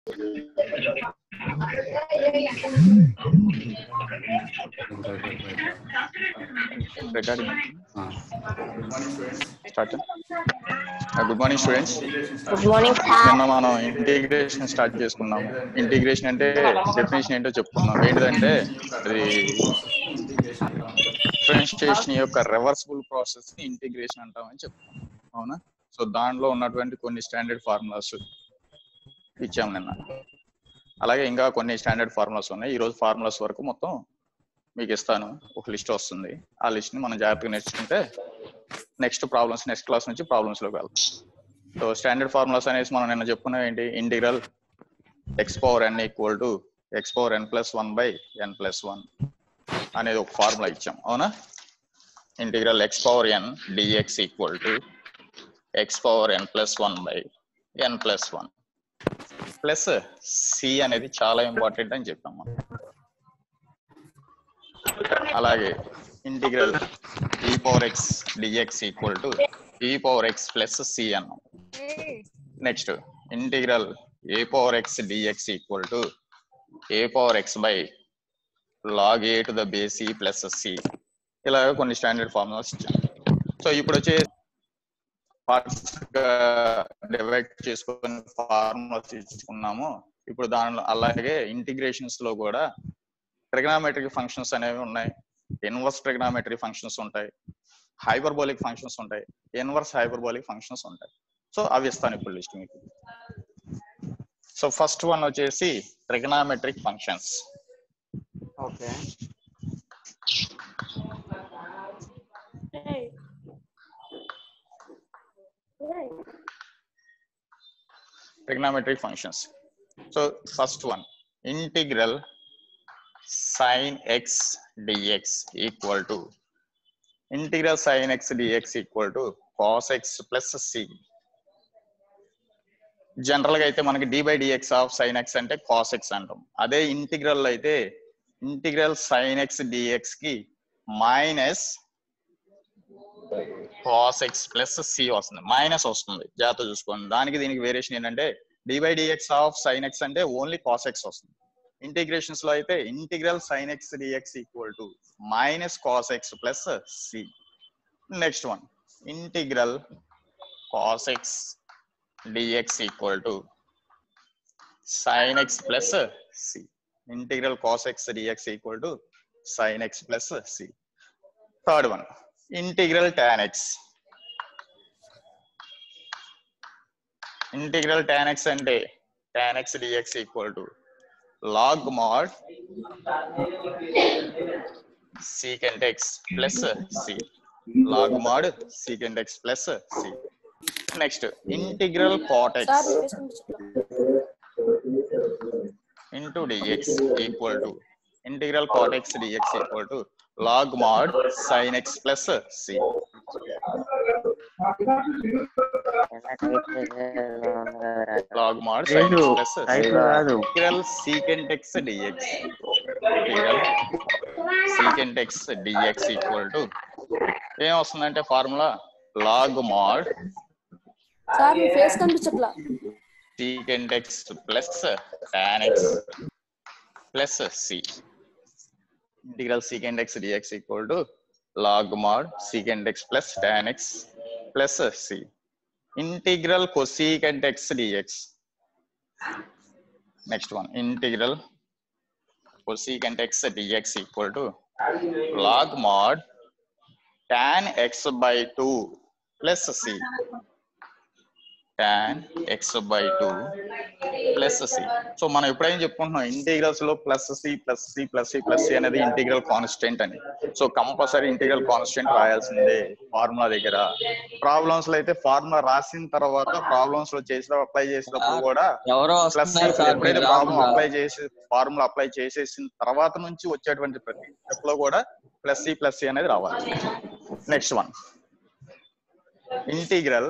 Recording. Start. Good morning students good morning sir నిన్న మనం integration start చేసుకున్నాము integration అంటే డెఫినేషన్ ఏంటో చెప్పుకున్నాం ఏంటిదంటే అది డిఫరెన్షియేషన్ యొక్క రివర్సిబుల్ ప్రాసెస్ ని ఇంటిగ్రేషన్ అంటామని చెప్తున్నాం అవునా సో దాంట్లో ఉన్నటువంటి కొన్ని స్టాండర్డ్ ఫార్ములాస్ ఇచ్చాము నిన్న అలాగే ఇంకా కొన్ని స్టాండర్డ్ ఫార్ములాస్ ఉన్నాయి ఈ రోజు ఫార్ములాస్ వరకు మొత్తం మీకు ఇస్తాను ఒక లిస్ట్ వస్తుంది ఆ లిస్ట్ ని మనం జాగ్రత్తగా నేర్చుకుంటే నెక్స్ట్ ప్రాబ్లమ్స్ నెక్స్ట్ క్లాస్ నుంచి ప్రాబ్లమ్స్ లోకి వెళ్తాం సో స్టాండర్డ్ ఫార్ములాస్ అనేసి మనం నిన్న చెప్పుకున్నాం ఏంటి integral x power n equal to x power n plus one by n plus one అనేది ఒక ఫార్ములా ఇచ్చాం అవునా integral x power n dx equal to x power n plus one by n plus one plus c అనేది చాలా important అని చెప్పాం మనం అలాగే integral e power x dx equal to e power x plus c అన్నాం next integral a power x dx equal to A power x by log a to the base e plus c ఇలా కొన్ని standard formulas ఇచ్చాం so ఇప్పుడు వచ్చే parts divide చేసుకొని formulas ఇచ్చుకున్నాము ఇప్పుడు దానిలో అలాగే ఇంటిగ్రేషన్స్ లో కూడా ట్రిగనామెట్రిక్ ఫంక్షన్స్ అనేవి ఉన్నాయి ఇన్వర్స్ ట్రిగనామెట్రీ ఫంక్షన్స్ ఉంటాయి హైపర్బోలిక్ ఫంక్షన్స్ ఉంటాయి ఇన్వర్స్ హైపర్బోలిక్ ఫంక్షన్స్ ఉంటాయి సో అవి ఇస్తాను ఇప్పుడు లిస్ట్ మీకు సో ఫస్ట్ వన్ వచ్చేసి trigonometric functions okay trigonometric functions. So first one, integral sin x dx equal to integral sin x dx equal to cos x plus c. General గా అయితే మనకి d by dx of sine x అంటే cos x అంటాం అదే integral అయితే integral sine x dx కి minus cos x plus c వస్తుంది minus వస్తుంది జాగ్రత్త చూసుకోండి దానికి దీనికి వేరియేషన్ ఏంటంటే d by dx of sine x అంటే ఓన్లీ కాస్ ఎక్స్ వస్తుంది ఇంటిగ్రేషన్స్ లో అయితే integral sine x dx equal to minus cos x plus c next one integral cos x dx equal to sine x plus c integral cos x dx equal to sine x plus c third one integral tan x integral tan x అంటే tan x dx equal to log mod secant x plus c log mod secant x plus c next integral cot x into dx equal to integral cot x dx equal to log mod sin x plus c log mod sin x లేదు, plus c type రాదు integral secant x dx integral secant x dx equal to ఏం వస్తుందంటే formula log mod sir మీ face కనిపించట్లా secant x plus tan x plus c integral secant x dx equal to log mod secant x plus tan x plus c integral cosecant x dx next one integral cosecant x dx equal to log mod tan x by 2 plus c tan x by 2 plus c so మనం ఎప్పుడైనా చెప్పుకుంటున్నాం integrals లో plus c plus c plus c plus c అనేది integral constant అని so compulsory integral constant రాయాల్సిందే formula దగ్గర problems లో అయితే ఫార్ములా రాసిన తర్వాత ప్రాబ్లమ్స్ లో చేసిన అప్లై చేసినప్పుడు కూడా ఎవరో ప్లస్ వస్తున్నారు సార్ ఎప్పుడైతే మీరు ప్రాబ్లం రాకుండా. అప్లై చేసి ఫార్ములా అప్లై చేసేసిన తర్వాత నుంచి వచ్చేటువంటి ప్రతి స్టెప్ లో కూడా ప్లస్ సి ప్లస్ సి అనేది రావాలి next one integral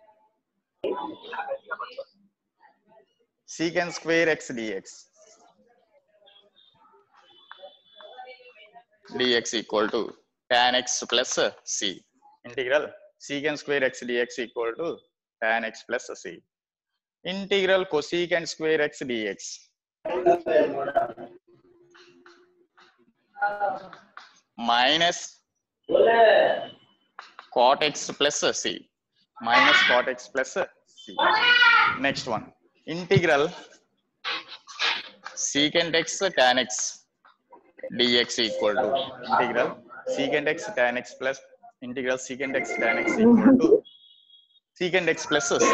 secant square x dx dx equal to tan x plus c integral secant square x dx equal to tan x plus c integral cosecant square x dx minus cot x plus c minus cot x plus c. Next one, integral secant x tan x dx equal to integral secant x tan x plus integral secant x tan x equal to secant x plus c.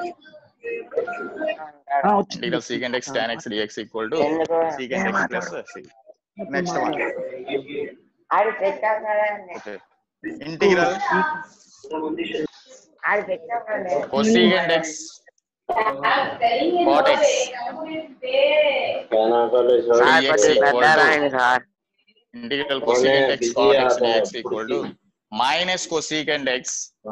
Integral secant x tan x dx equal to secant x plus c. Next one, ఆడు పెట్టాడు okay. Integral ఆడు పెట్టాడు cosecant x cot x sir dx కొంచెం equal పెద్ద to రాయండి sir integral cosecant x cot x dx equal to minus cosecant x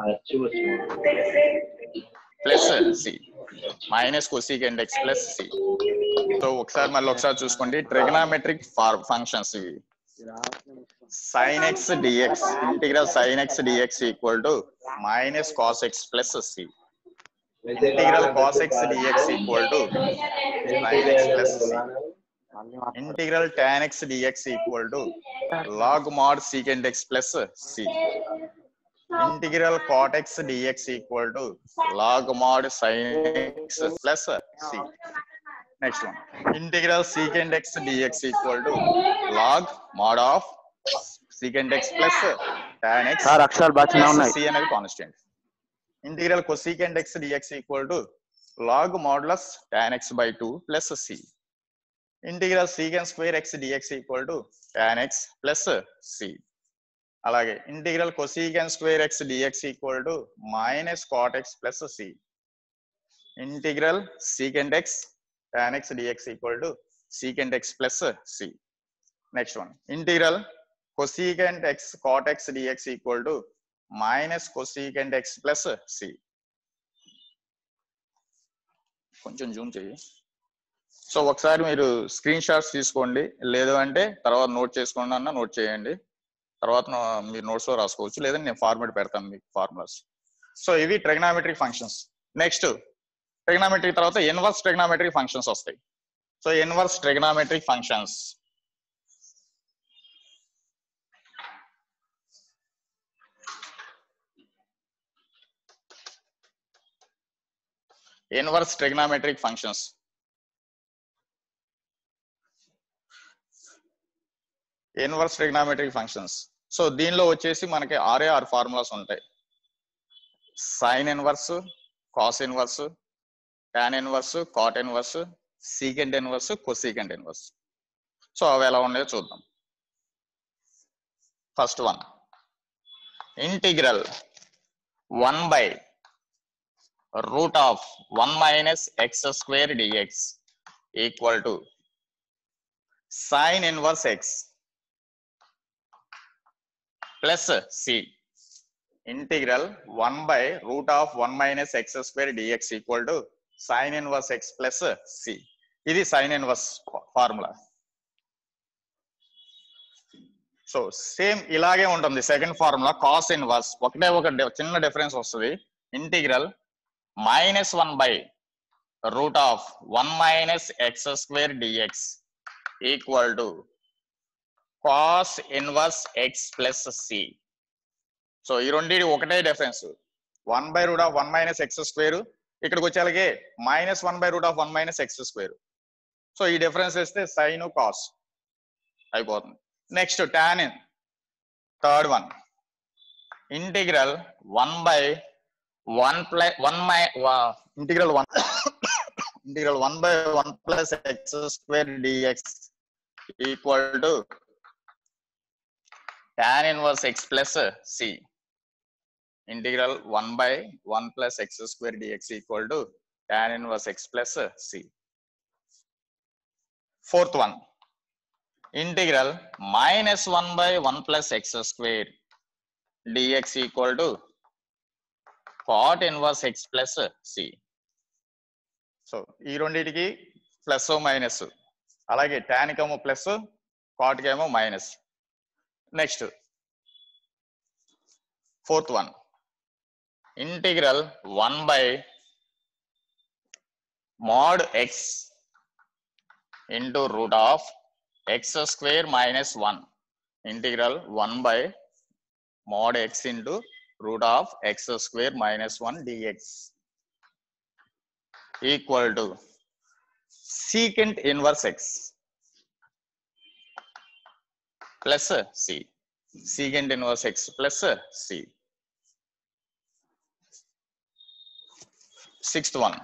plus c minus cosecant x plus c so ఒకసారి మళ్ళీ ఒకసారి చూసుకోండి ట్రిగనామెట్రిక్ ఫంక్షన్స్ ఇవి sine x dx integral sine x dx equal to minus cos x plus c integral cos x dx equal to sine x plus c integral tan x dx equal to log mod secant x plus c. Integral cot x dx equal to log mod sin x plus c. Next one. Integral secant x dx equal to log mod of secant x plus tan x sir అక్షరాలు బాగా చిన్న plus ఉన్నాయి c అనేది constant integral cosecant x dx equal to log modulus tan x by 2 plus c. Integral secant square x dx equal to tan x plus c అలాగే integral cosecant square x dx equal to minus cot x plus c integral secant x tan x dx equal to secant x plus c next one integral cosecant x cot x dx equal to minus cosecant x plus c కొంచెం zoom చెయ్యి so ఒకసారి మీరు screen shots తీసుకోండి లేదు అంటే తర్వాత note చేసుకోండి అన్న నోట్ చేయండి తర్వాత నా- మీరు నోట్స్ లో రాసుకోవచ్చు లేదంటే నేను ఫార్మేట్ పెడతాను మీకు ఫార్ములాస్ సో ఇవి ట్రిగ్నామెట్రిక్ ఫంక్షన్స్ నెక్స్ట్ ట్రిగ్నామెట్రిక్ తర్వాత ఇన్వర్స్ ట్రిగ్నామెట్రిక్ ఫంక్షన్స్ వస్తాయి so inverse trigonometric functions inverse trigonometric functions inverse trigonometric functions so దీనిలో వచ్చేసి మనకి ఆరే ఆరు ఫార్ములాస్ ఉంటాయి sine inverse cos inverse tan inverse cot inverse secant inverse cosecant inverse so అవి ఎలా ఉన్నాయో చూద్దాం first one integral one by root of one minus x square dx equal to sine inverse x plus c integral one by root of one minus x square dx equal to sine inverse x plus c ఇది sine inverse formula so same ఇలాగే ఉంటుంది second formula cos inverse ఒకటే ఒక D- చిన్న difference వస్తుంది integral minus one by root of one minus x square dx equal to cos inverse x plus c so ఈ రెండింటి ఒకటే difference one by root of one minus x square ఇక్కడికి వచ్చేలాగే minus one by root of one minus x square so ఈ difference వేస్తే sine cos అయిపోతుంది next tan third one integral one by one plus one మై integral one integral one by one plus x square dx equal to tan inverse x plus c integral 1 by 1 plus x square dx equal to tan inverse x plus c fourth one integral minus 1 by 1 plus x square dx equal to cot inverse x plus c so ఈ రెండింటికి plus minus అలాగే tan కేమో plus cot కేమో minus next fourth one integral one by mod x into root of x square minus 1 integral 1 by mod x into root of x square minus 1 dx equal to secant inverse x plus c secant inverse x plus c sixth one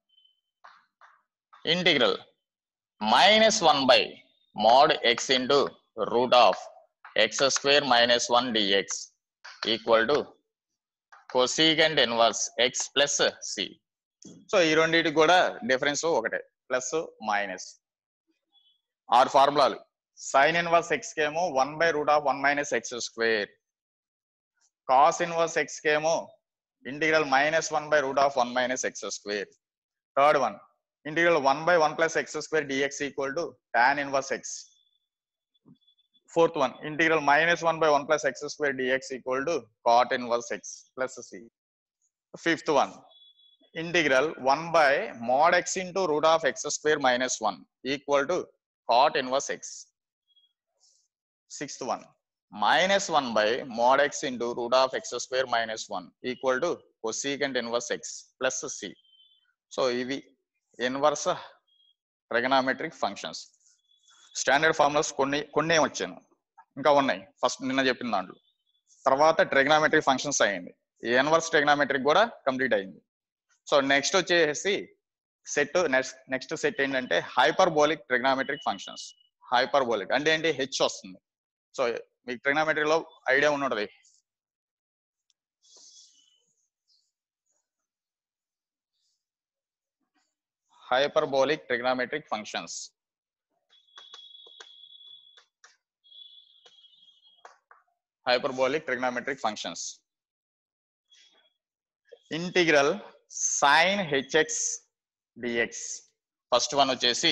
integral minus 1 by mod x into root of x square minus 1 dx equal to cosecant inverse x plus c so ఈ రెండింటికి కూడా difference ఒకటే plus minus ఆరు ఫార్ములాలు sine inverse x కేమో one by root of one minus x square cos inverse x కేమో integral minus one by root of one minus x square third one integral one by one plus x square dx equal to tan inverse x fourth one integral minus one by one plus x square dx equal to cot inverse x plus c fifth one integral 1 by mod x into root of x square minus 1 equal to cot inverse x. Sixth one, minus 1 by mod x into root of x square minus 1 equal to cosecant inverse x plus c. So, ఇవి inverse trigonometric functions standard formulas కొన్ని కొన్ని వచ్చాను ఇంకా ఉన్నాయి first నిన్న చెప్పిన దాంట్లో తర్వాత ట్రిగనామెట్రిక్ ఫంక్షన్స్ అయ్యింది ఈ ఇన్వర్స్ ట్రిగనామెట్రిక్ కూడా కంప్లీట్ అయింది సో నెక్స్ట్ వచ్చేసి సెట్ నెక్స్ట్ నెక్స్ట్ సెట్ ఏంటంటే హైపర్బోలిక్ ట్రిగ్నామెట్రిక్ ఫంక్షన్స్ హైపర్బోలిక్ అంటే ఏంటి హెచ్ వస్తుంది సో మీకు ట్రిగ్నామెట్రీలో ఐడియా ఉన్నది hyperbolic trigonometric functions hyperbolic trigonometric functions integral sine hx dx first one వచ్చేసి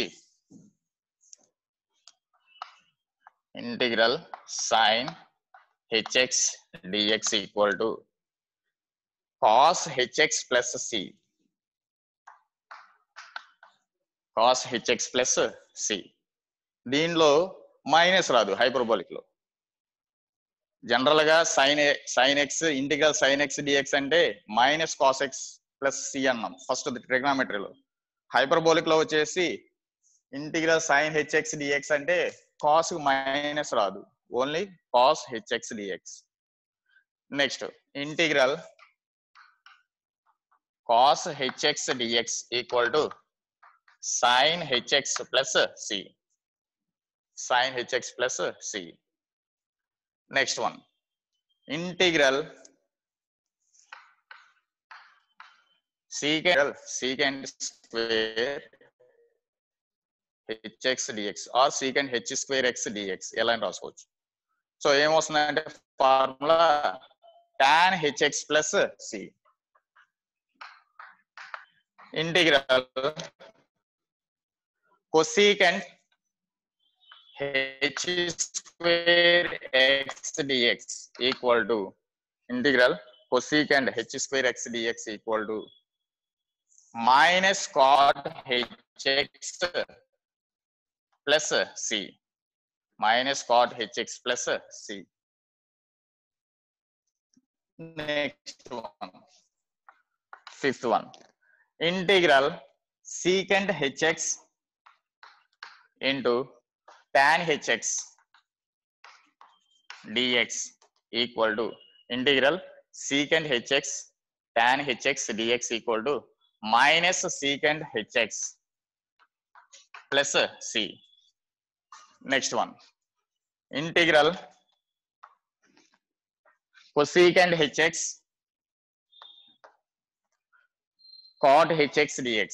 integral sine hx dx equal to cos hx plus c cos hx plus c దీనిలో minus రాదు hyperbolic లో general గా sine sine x integral sine x dx అంటే minus cos x plus c అన్నాం first ట్రిగ్నామెట్రీలో hyperbolic లో వచ్చేసి integral sine hx dx అంటే కాస్ మైనస్ రాదు only cos hx dx next integral cos hx dx equal to sine hx plus c sine hx plus c next one integral secant secant square hx dx or secant h square x dx ఎలా అని రాసుకోవచ్చు సో ఏమొస్తుందంటే formula tan hx plus c integral cosecant h square x dx equal to integral cosecant h square x dx equal to minus cot hx plus c minus cot hx plus c next one fifth one integral secant hx into tan hx dx equal to integral secant hx tan hx dx equal to minus secant hx plus c. Next one. Integral cosecant hx cot hx dx.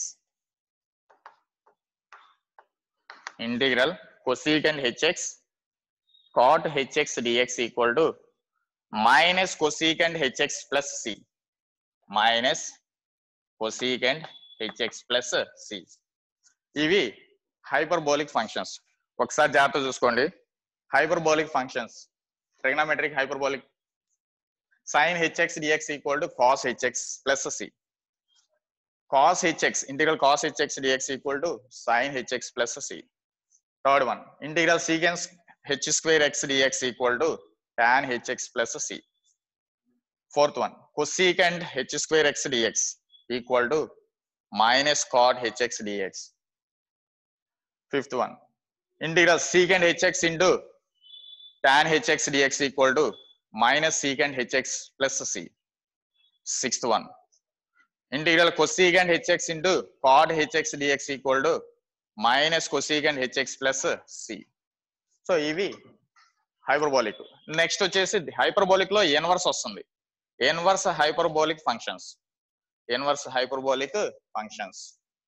Integral cosecant hx cot hx dx equal to minus cosecant hx plus c minus cosecant hx plus c ఇవి hyperbolic functions ఒకసారి జాగ్రత్త చూసుకోండి hyperbolic functions trigonometric hyperbolic sine hx dx equal to cos hx plus c cos hx integral cos hx dx equal to sin hx plus c third one integral secant h square x dx equal to tan hx plus c fourth one cosecant h square x dx equal to minus cot hx dx fifth one integral secant hx into tan hx dx equal to minus secant hx plus c sixth one integral cosecant hx into cot hx dx equal to minus cosecant hx plus c so ఇవి hyperbolic next వచ్చేసి hyperbolic లో inverse వస్తుంది inverse hyperbolic functions inverse hyperbolic functions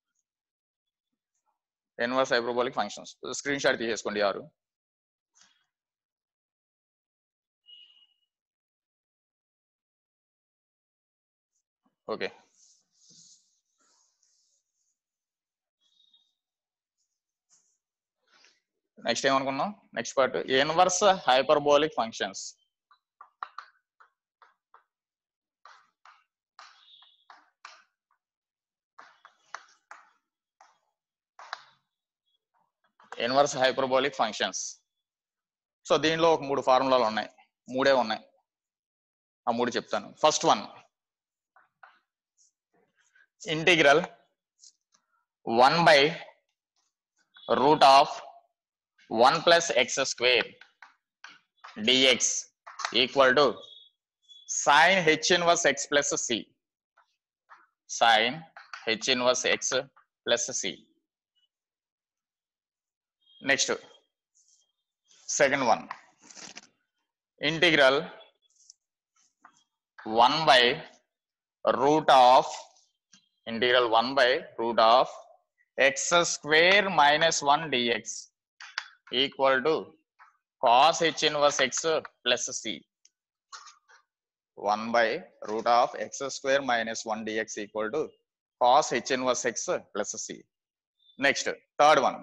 inverse hyperbolic functions screen shot తీసేసుకోండి యారు okay next ఏమనుకున్నాం next part inverse hyperbolic functions inverse hyperbolic functions so దీనిలో ఒక మూడు ఫార్ములాలు ఉన్నాయి మూడే ఉన్నాయి ఆ మూడు చెప్తాను first one integral one by root of 1 plus x square dx equal to sin h inverse x plus c sin h inverse x plus c next second one integral 1 by root of integral 1 by root of x square minus 1 dx equal to cos h inverse x plus c 1 by root of x square minus 1 dx equal to cos h inverse x plus c next third one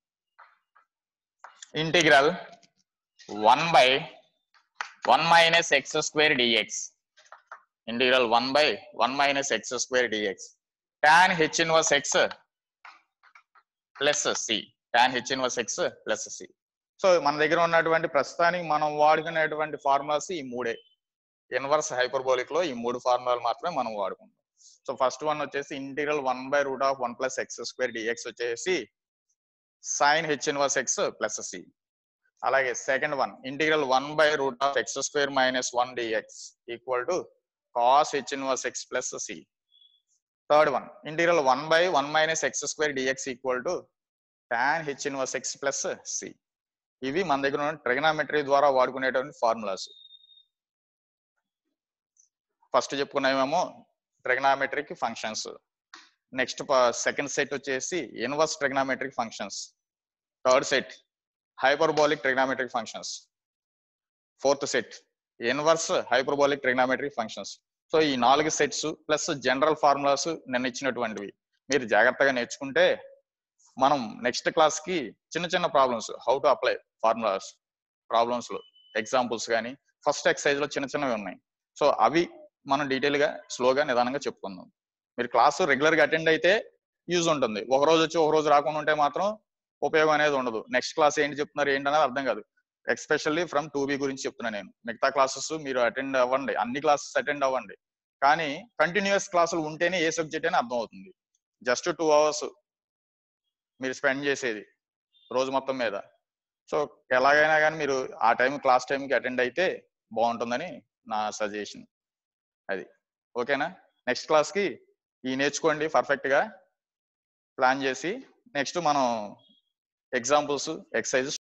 integral 1 by 1 minus x square dx integral 1 by 1 minus x square dx tan h inverse x plus c tan h inverse x plus c so మన దగ్గర ఉన్నటువంటి ప్రస్తుతానికి మనం వాడుకునేటువంటి formulas ఈ మూడే inverse hyperbolic లో ఈ మూడు ఫార్ములాలు మాత్రమే మనం వాడుకుంటాం సో ఫస్ట్ వన్ వచ్చేసి integral one by root of one plus x square dx వచ్చేసి sine h inverse x plus c అలాగే second one integral one by root of x square minus one dx equal to cos h inverse x plus c third one integral one by one minus x square dx equal to tan h inverse x plus c ఇవి మన దగ్గర ఉన్న trigonometry ద్వారా వాడుకునేటువంటి formulas first చెప్పుకున్నామేమో trigonometric functions next second set వచ్చేసి inverse trigonometric functions third set hyperbolic trigonometric functions fourth set inverse hyperbolic trigonometric functions so ఈ నాలుగు sets plus general formulas నిన్న ఇచ్చినటువంటివి మీరు జాగ్రత్తగా నేర్చుకుంటే మనం నెక్స్ట్ క్లాస్ కి చిన్న చిన్న problems how to apply formulas problems లో ఎగ్జాంపుల్స్ కానీ ఫస్ట్ ఎక్సైజ్ లో చిన్న చిన్నవి ఉన్నాయి సో అవి మనం డీటెయిల్ గా స్లోగా నిదానంగా చెప్పుకుందాం మీరు క్లాసు రెగ్యులర్ గా అటెండ్ అయితే యూజ్ ఉంటుంది ఒక రోజు వచ్చి ఒక రోజు రాకుండా ఉంటే మాత్రం ఉపయోగం అనేది ఉండదు నెక్స్ట్ క్లాస్ ఏంటి చెప్తున్నారు ఏంటి అనేది అర్థం కాదు ఎక్స్పెషల్లీ ఫ్రమ్ టూ బి గురించి చెప్తున్నాను నేను మిగతా క్లాసెస్ మీరు అటెండ్ అవ్వండి అన్ని క్లాసెస్ అటెండ్ అవ్వండి కానీ కంటిన్యూస్ క్లాసులు ఉంటేనే ఏ సబ్జెక్ట్ అయినా అర్థం అవుతుంది జస్ట్ టూ అవర్స్ మీరు స్పెండ్ చేసేది రోజు మొత్తం మీద సో ఎలాగైనా కానీ మీరు ఆ టైం క్లాస్ టైంకి అటెండ్ అయితే బాగుంటుందని నా సజెషన్ అది ఓకేనా నెక్స్ట్ క్లాస్కి ఈ నేర్చుకోండి పర్ఫెక్ట్గా ప్లాన్ చేసి నెక్స్ట్ మనం ఎగ్జాంపుల్స్ ఎక్సర్సైజ్